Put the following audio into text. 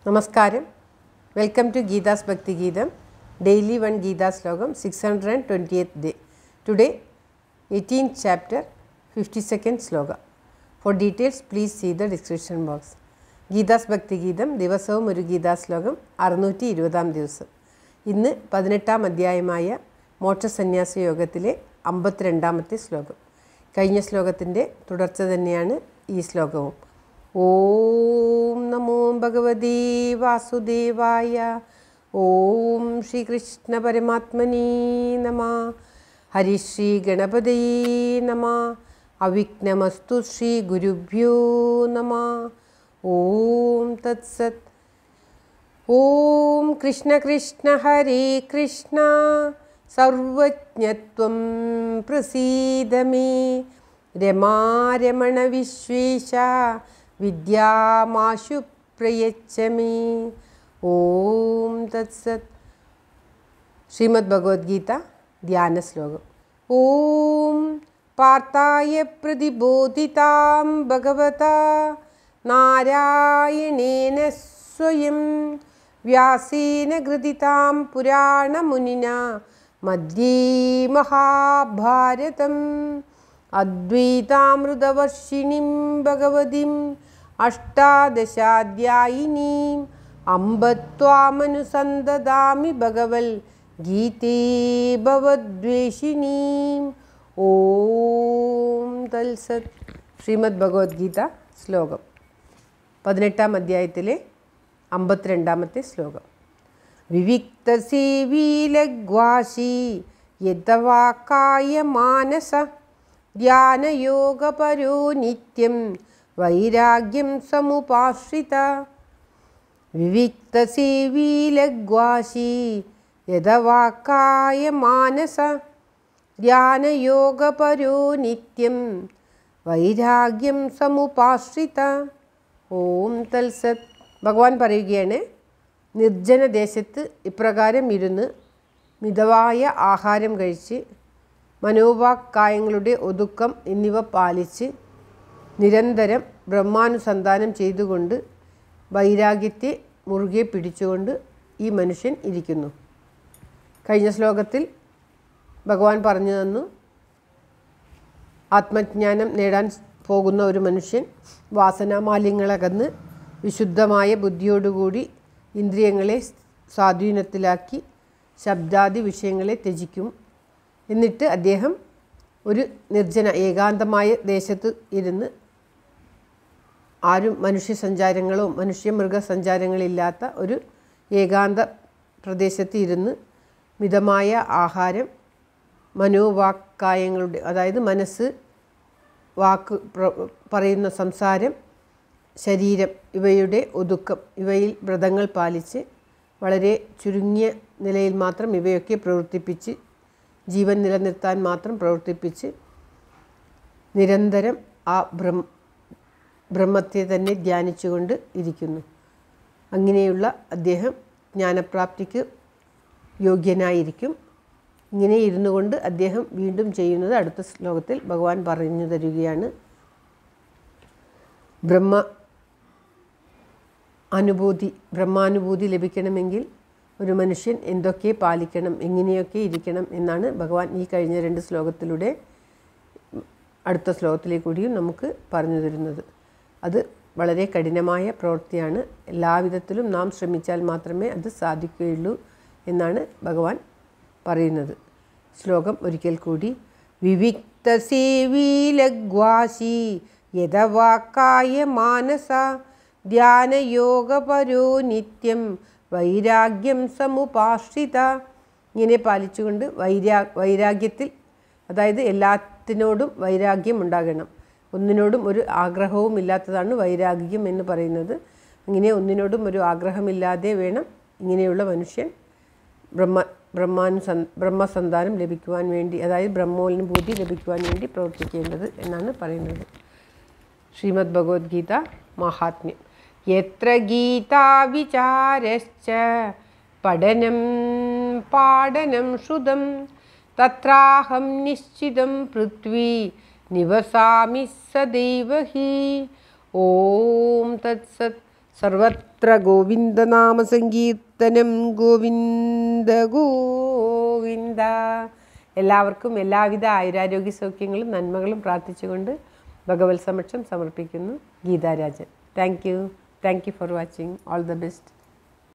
നമസ്കാരം welcome to Geetha's Bhakti ഗീതം daily one Gita ശ്ലോകം six hundred and twenty eight day today eighteen chapter fifty second ശ്ലോക four details please see the description box Geethas Bhakti Geetham ദിവസവും ഒരു ഗീതാ ശ്ലോകം അറുന്നൂറ്റി ഇരുപതാം ദിവസം ഇന്ന് പതിനെട്ടാം അധ്യായമായ മോക്ഷസന്യാസ യോഗത്തിലെ അമ്പത്തിരണ്ടാമത്തെ ശ്ലോകം കഴിഞ്ഞ ശ്ലോകത്തിൻ്റെ തുടർച്ച തന്നെയാണ് ഈ ശ്ലോകവും ഓം നമോ ഭഗവതി വാസുദേവായ ഓം ശ്രീകൃഷ്ണ പരമാത്മനീ നമ ഹരിശ്രീ ഗണപതയേ നമ അവിഘ്നമസ്തു ശ്രീ ഗുരുഭ്യോ നമ ഓം തത്സത് ഓം കൃഷ്ണ കൃഷ്ണ ഹരേ കൃഷ്ണ സർവജ്ഞത്വം പ്രസീദ മേ രമാരമണ വിശ്വേശ വിദ്യാമാശു പ്രയച്ഛ മേ ഓം തത്സത് ശ്രീമദ് ഭഗവത്ഗീത ധ്യാന ശ്ലോകം ഓം പാർത്ഥായ പ്രതിബോധിതാം ഭഗവത നാരായണേന സ്വയം വ്യാസേന ഗൃതിതാം പുരാണമുനിന മധ്യേ മഹാഭാരതം അദ്വൈതാമൃതവർഷിണിം ഭഗവതിം അഷ്ടാദശാധ്യായിനീം അമ്പത്വാമനുസന്തദാമി ഭഗവൽ ഗീതേ ഭവദ്വേഷിണീം ഓം തൽസത് ശ്രീമദ് ഭഗവത്ഗീത ശ്ലോകം പതിനെട്ടാം അധ്യായത്തിലെ അമ്പത്തിരണ്ടാമത്തെ ശ്ലോകം വിവിക്തസേവീലഗ്വാസി യഥവാക്കായ മാനസ ധ്യാനയോഗപരോ നിത്യം വൈരാഗ്യം സമുപാശ്രിത വിവിക്തസേവീലഗ്വാസി യഥവാക്കായ മാനസ ധ്യാനയോഗപരോ നിത്യം വൈരാഗ്യം സമുപാശ്രിത ഓം തൽസത് ഭഗവാൻ പറയുകയാണ് നിർജ്ജന ദേശത്ത് ഇപ്രകാരം ഇരുന്ന് മിതവായ ആഹാരം കഴിച്ച് മനോവാക്കായങ്ങളുടെ ഒതുക്കം എന്നിവ പാലിച്ച് നിരന്തരം ബ്രഹ്മാനുസന്ധാനം ചെയ്തുകൊണ്ട് വൈരാഗ്യത്തെ മുറുകെ പിടിച്ചുകൊണ്ട് ഈ മനുഷ്യൻ ഇരിക്കുന്നു കഴിഞ്ഞ ശ്ലോകത്തിൽ ഭഗവാൻ പറഞ്ഞു തന്നു ആത്മജ്ഞാനം നേടാൻ പോകുന്ന ഒരു മനുഷ്യൻ വാസനാമാലിന്യങ്ങളകന്ന് വിശുദ്ധമായ ബുദ്ധിയോടുകൂടി ഇന്ദ്രിയങ്ങളെ സ്വാധീനത്തിലാക്കി ശബ്ദാദി വിഷയങ്ങളെ ത്യജിക്കും എന്നിട്ട് അദ്ദേഹം ഒരു നിർജ്ജന ഏകാന്തമായ ദേശത്ത് ഇരുന്ന് ആരും മനുഷ്യ സഞ്ചാരങ്ങളോ മനുഷ്യ മൃഗസഞ്ചാരങ്ങളില്ലാത്ത ഒരു ഏകാന്ത പ്രദേശത്ത് ഇരുന്ന് മിതമായ ആഹാരം മനോവാക്കായങ്ങളുടെ അതായത് മനസ്സ് വാക്ക് പറയുന്ന സംസാരം ശരീരം ഇവയുടെ ഒതുക്കം ഇവയിൽ വ്രതങ്ങൾ പാലിച്ച് വളരെ ചുരുങ്ങിയ നിലയിൽ മാത്രം ഇവയൊക്കെ പ്രവർത്തിപ്പിച്ച് ജീവൻ നിലനിർത്താൻ മാത്രം പ്രവർത്തിപ്പിച്ച് നിരന്തരം ആ ബ്രഹ്മ ബ്രഹ്മത്തെ തന്നെ ധ്യാനിച്ചുകൊണ്ട് ഇരിക്കുന്നു അങ്ങനെയുള്ള അദ്ദേഹം ജ്ഞാനപ്രാപ്തിക്ക് യോഗ്യനായിരിക്കും ഇങ്ങനെ ഇരുന്നു കൊണ്ട് അദ്ദേഹം വീണ്ടും ചെയ്യുന്നത് അടുത്ത ശ്ലോകത്തിൽ ഭഗവാൻ പറഞ്ഞു തരികയാണ് ബ്രഹ്മ അനുഭൂതി ബ്രഹ്മാനുഭൂതി ലഭിക്കണമെങ്കിൽ ഒരു മനുഷ്യൻ എന്തൊക്കെ പാലിക്കണം എങ്ങനെയൊക്കെ ഇരിക്കണം എന്നാണ് ഭഗവാൻ ഈ കഴിഞ്ഞ രണ്ട് ശ്ലോകത്തിലൂടെ അടുത്ത ശ്ലോകത്തിലേക്ക് കൂടിയും നമുക്ക് പറഞ്ഞു തരുന്നത് അത് വളരെ കഠിനമായ പ്രവൃത്തിയാണ് എല്ലാവിധത്തിലും നാം ശ്രമിച്ചാൽ മാത്രമേ അത് സാധിക്കുകയുള്ളൂ എന്നാണ് ഭഗവാൻ പറയുന്നത് ശ്ലോകം ഒരിക്കൽ കൂടി വിവിക്തസേവീലഗ്വാസി യഥവാക്കായ മാനസ ധ്യാനയോഗപരോ നിത്യം വൈരാഗ്യം സമുപാശ്രിത ഇങ്ങനെ പാലിച്ചുകൊണ്ട് വൈരാ വൈരാഗ്യത്തിൽ അതായത് എല്ലാത്തിനോടും വൈരാഗ്യം ഉണ്ടാകണം ഒന്നിനോടും ഒരു ആഗ്രഹവും ഇല്ലാത്തതാണ് വൈരാഗ്യം എന്ന് പറയുന്നത് ഇങ്ങനെ ഒന്നിനോടും ഒരു ആഗ്രഹമില്ലാതെ വേണം ഇങ്ങനെയുള്ള മനുഷ്യൻ ബ്രഹ്മ ബ്രഹ്മാനു ബ്രഹ്മസന്താനം ലഭിക്കുവാൻ വേണ്ടി അതായത് ബ്രഹ്മോനുഭൂതി ലഭിക്കുവാൻ വേണ്ടി പ്രവർത്തിക്കേണ്ടത് എന്നാണ് പറയുന്നത് ശ്രീമദ് ഭഗവത്ഗീത മഹാത്മ്യം എത്ര ഗീതാവിചാരശ്ച പഠനം പാഠനം ശ്രുതം തത്രാഹം നിശ്ചിതം പൃഥ്വി നിവസാമി സദൈവ ഹി ഓം തത്സത് സർവത്ര ഗോവിന്ദനാമസങ്കീർത്തനം ഗോവിന്ദ ഗോവിന്ദ എല്ലാവർക്കും എല്ലാവിധ ആയുരാരോഗ്യ സൗഖ്യങ്ങളും നന്മകളും പ്രാർത്ഥിച്ചുകൊണ്ട് ഭഗവത് സമക്ഷം സമർപ്പിക്കുന്നു Geetharajan thank you thank you for watching all the best